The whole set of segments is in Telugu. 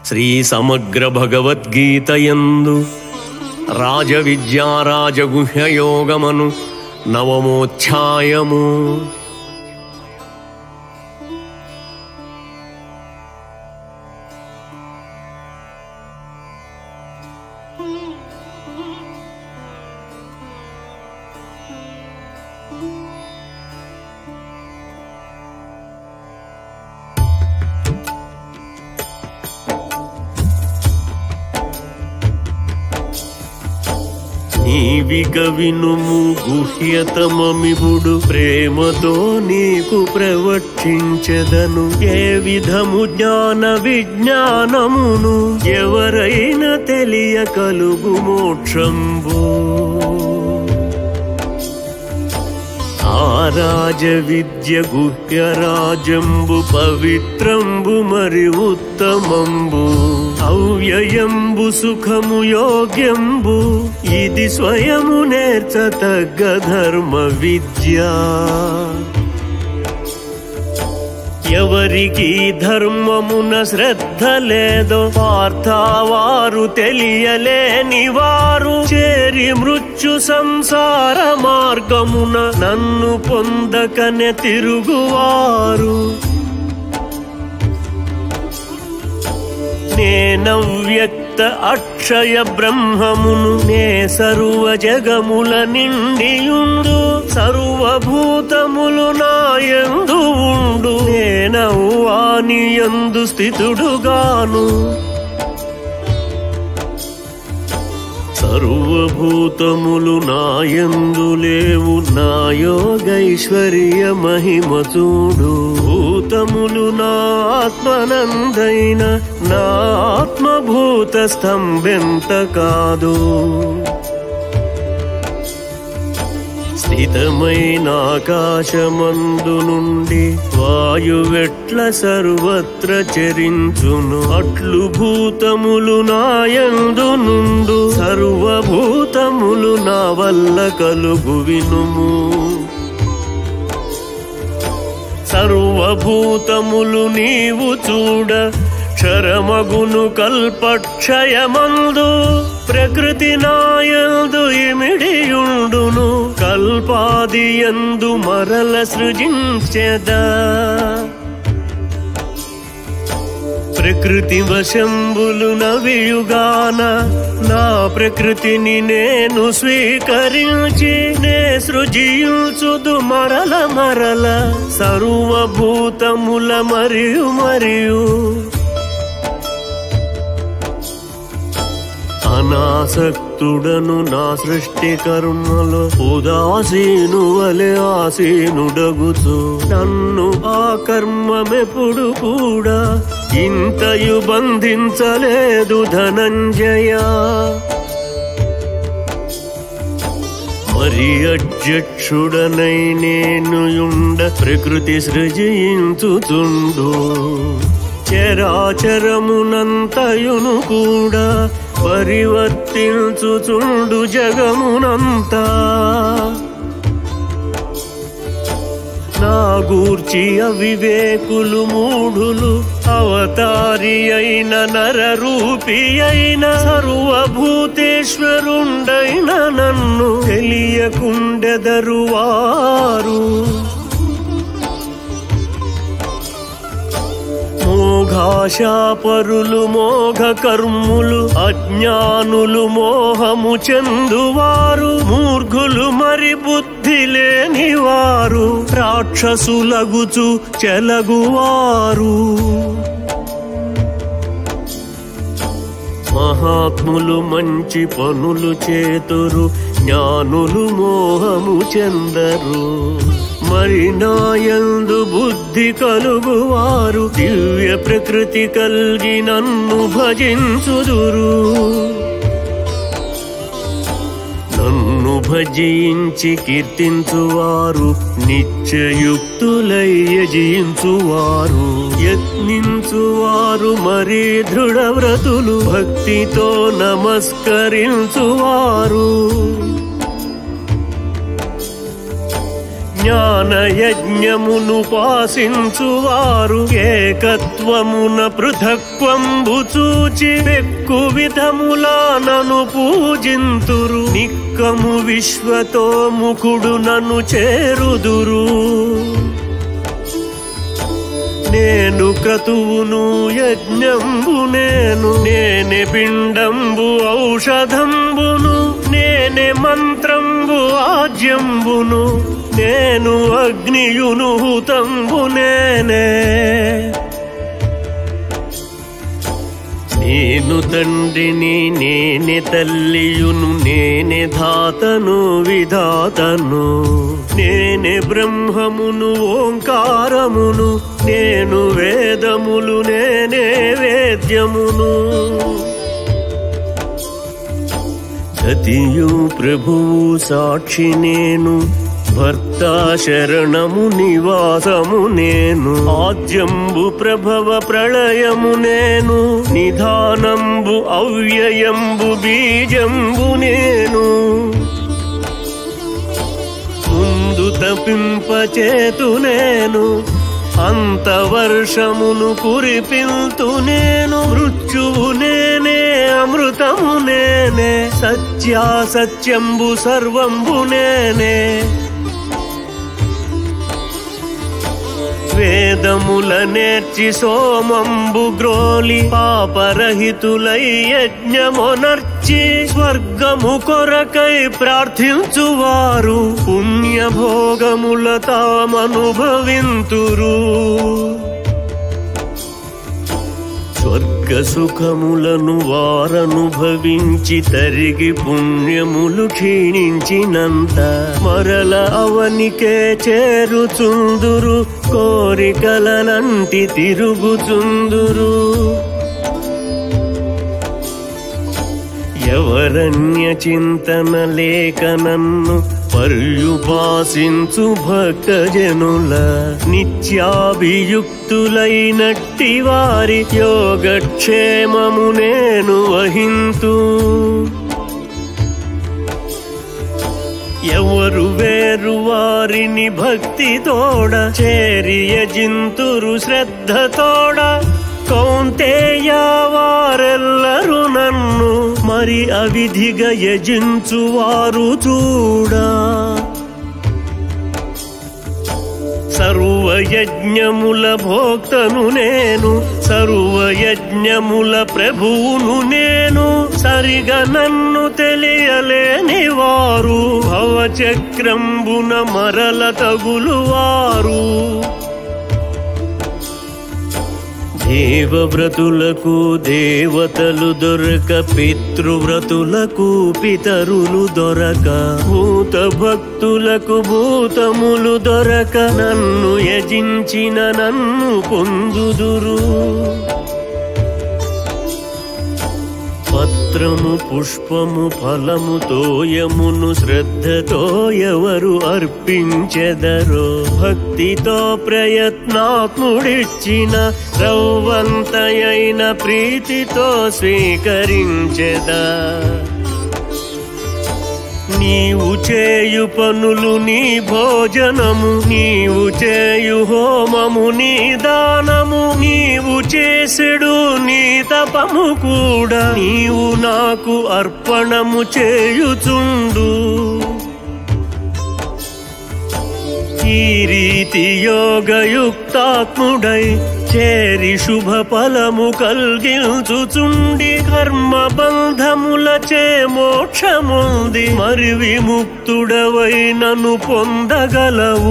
శ్రీ సమగ్ర భగవద్గీతయందు రాజవిద్యా రాజగుహ్యయోగమను నవమోధ్యాయము నీవిక వినుము గుహ్యతమమిబుడు ప్రేమతో నీకు ప్రవర్తించెదను ఏ విధము జ్ఞాన విజ్ఞానమును ఎవరైనా తెలియ కలుగు మోక్షంబు ఆరాజ విద్య గుహ్య రాజంబు పవిత్రంబు మరి ఉత్తమంబు అవ్యయంబు సుఖము యోగ్యంబు ఇది స్వయము నేర్చతగ్గ ధర్మ విద్య ఎవరికి ధర్మమున శ్రద్ధ లేదో పార్థావారు తెలియలేని వారు చేరి మృత్యు సంసార మార్గమున నన్ను పొందకనే తిరుగువారు నేనవ్యక్త అక్షయ బ్రహ్మమును నే సర్వ జగముల నిండియుండు సర్వభూతములు నాయందు ఉండు నేనవ్వాని యందు స్థితుడుగాను సర్వభూతములు నాయందు లేవు నా యోగైశ్వర్య మహిమ చూడు భూతములు నా ఆత్మనందైన నా ఆత్మభూత స్తంభెంత కాదు స్థితమైన ఆకాశమందు నుండి వాయువెట్ల సర్వత్ర చరించును అట్లు భూతములు నాయందు నుండు సర్వభూతములు నా వల్ల కలుగు వినుము సర్వభూతములు నీవు చూడ క్షరమగును కల్పక్షయమందు ప్రకృతి నాయందు ఇమిడియుండును కల్పాదియందు మరల సృజించెదా ప్రకృతి వశంబులు నవియుగాన నా ప్రకృతిని నేను స్వీకరించి నే సృజించుదు మరల మరల సర్వభూతముల మరియు మరియు అనాసక్తుడను నా సృష్టి కర్మలో ఉదాసీను వలె ఆసీనుడగుతూ నన్ను ఆ కర్మమెప్పుడు కూడా ఇంతయు బంధించలేదు ధనంజయ మరి అధ్యక్షుడనై నేను యుండ ప్రకృతి సృజించుతుండు చరాచరమునంతయును కూడా పరివర్తించుచుండు జగమునంతా నా గూర్చి అవివేకులు మూఢులు అవతారి అయిన నరరూపి అయిన సర్వభూతేశ్వరుండైన నన్ను తెలియకుండెదరు వారు మోఘాశాపరులు మోఘ కర్ములు అజ్ఞానులు మోహము చెందువారు మూర్ఘులు మరి బుద్ధి లేని వారు రాక్షసులగుచు చెలగువారు మహాత్ములు మంచి పనులు చేతురు జ్ఞానులు మోహము చెందరు మరి నాయందు బుద్ధి కలుగువారు దివ్య ప్రకృతి కల్గి నన్ను భజించుదురు నన్ను భజించి కీర్తించువారు నిత్యయుక్తులై యజించువారు యత్నించువారు మరీ దృఢవ్రతులు భక్తితో నమస్కరించువారు జ్ఞాన యజ్ఞ యజ్ఞమును పాసించువారు ఏకత్వమున పృథక్వంబు చూచి పెక్కు విధములా నను పూజింతురు నిక్కము విశ్వతో ముకుడు నన్ను చేరుదురు నేను క్రతువును యజ్ఞంబు నేను నేనే పిండంబు ఔషధంబును నేనే మంత్రంబు ఆజ్యంబును నేను అగ్నియును హుతంబు నేనే నేను తండ్రిని నేనే తల్లియును నేనే ధాతను విధాతను నేనే బ్రహ్మమును ఓంకారమును నేను వేదములు నేనే వేద్యమును సతియు ప్రభువు సాక్షి నేను భర్త శరణము నివాసము నేను ఆద్యంబు ప్రభవ ప్రళయము నేను నిధానంబు అవ్యయంబు బీజంబు నేను ముందు తపింపచేతు నేను అంత వర్షమును కురిపిల్తు నేను మృత్యువు నేనే అమృతము నేనే సత్యాసత్యంబు సర్వంబు నేనే వేదముల నేర్చి సోమంబు గ్రోలి పాపరహితులై యజ్ఞమునర్చి స్వర్గము కొరకై ప్రార్థించువారు పుణ్యభోగముల తామనుభవింతురు స్వర్గ సుఖములను వారనుభవించి తరిగి పుణ్యములు క్షీణించినంత మరల అవనికే చేరుచుందురు కోరికలనంటి తిరుగుచుందురు ఎవరన్య చింతన లేక నన్ను పర్యుపాసించు భక్తజనుల నిత్యాభియుక్తులైనట్టి వారి యోగక్షేమము నేను వహింతు ఎవరు వేరు వారిని భక్తి తోడ చేరియ జింతురు శ్రద్ధ తోడ కౌంతేయ వారెల్లరు నన్ను మరి అవిధిగా యజించువారు చూడా సర్వయజ్ఞముల భోక్తను నేను సర్వయజ్ఞముల ప్రభువును నేను సరిగా నన్ను తెలియలేని వారు భవచక్రంబున మరల తగులువారు దేవవ్రతులకు దేవతలు దొరక పితృవ్రతులకు పితరులు దొరక భూత భక్తులకు భూతములు దొరక నన్ను యజించిన నన్ను పొందుదురు పత్రము పుష్పము ఫలము తోయమును శ్రద్ధతో ఎవరు అర్పించెదరో భక్తితో ప్రయత్నాత్ముడిచ్చిన రవ్వంతయైన ప్రీతితో స్వీకరించెదా నీవు చేయు పనులు నీ భోజనము నీవు చేయు హోమము నీ దానము నీవు చేసెడు నీ తపము కూడా నీవు నాకు అర్పణము చేయుచుండు ఈ రీతి యోగయుక్తాత్ముడై చేరి శుభ ఫలము కల్గించుచుండి కర్మ బంధములచే మోక్షముంది మరి విముక్తుడవై నన్ను పొందగలవు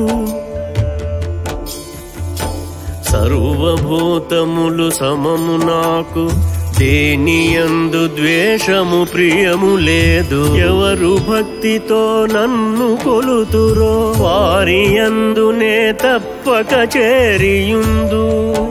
సర్వభూతములు సమము నాకు దేనియందు ద్వేషము ప్రియము లేదు ఎవరు భక్తితో నన్ను కొలుతురో వారి యందునే తప్పక చేరియుందు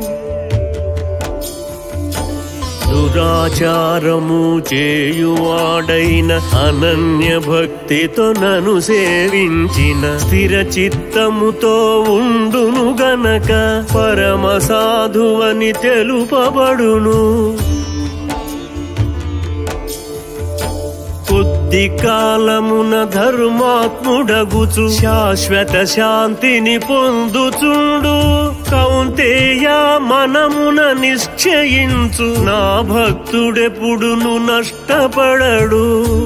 దురాచారము చేయువాడైన అనన్య భక్తితో నన్ను సేవించిన స్థిర చిత్తముతో ఉండును గనక పరమ సాధువని తెలుపబడును కొద్ది కొద్ది కాలమున ధర్మాత్ముడగుచు శాశ్వత శాంతిని పొందుచుండు కౌంతేయ మనమున నిశ్చయించు నా భక్తుడెప్పుడును నష్టపడడు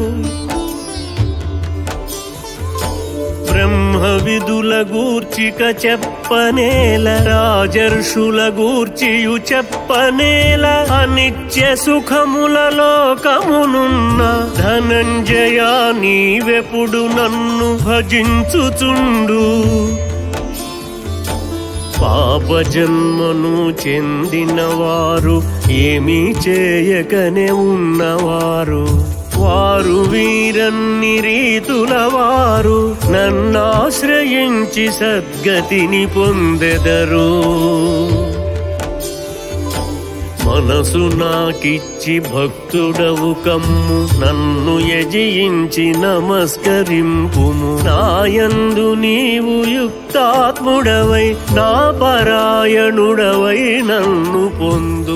బ్రహ్మ విధుల గూర్చిక చెప్పనేల రాజర్షుల గూర్చియు చెప్పనేల అనిత్య సుఖముల లోకమునున్న ధనంజయ నీవెప్పుడు నన్ను భజించుచుండు పాప జన్మను చెందిన వారు ఏమీ చేయకనే ఉన్నవారు వారు వీరన్ని రీతుల వారు నన్నాశ్రయించి సద్గతిని పొందెదరు మనసు నాకిచ్చి భక్తుడవు కమ్ము నన్ను యజించి నమస్కరింపుము నాయందు నీవు యుక్తాత్ముడవై నా పరాయణుడవై నన్ను పొందు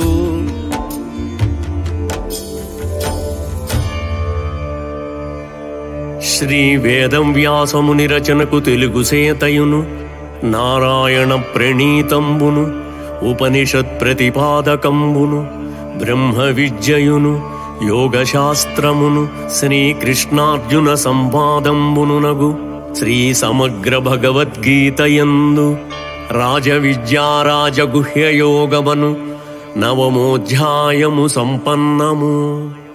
శ్రీ వేదం వ్యాసముని రచనకు తెలుగు సేతయును నారాయణ ప్రణీతంబును ఉపనిషత్ ప్రతిపాదకంబును బ్రహ్మ విద్యయును యోగశాస్త్రమును శ్రీకృష్ణార్జున సంవాదంబునునగు శ్రీ సమగ్ర భగవద్గీతయందు రాజవిద్యారాజగుహ్యయోగమను నవమోధ్యాయము సంపన్నము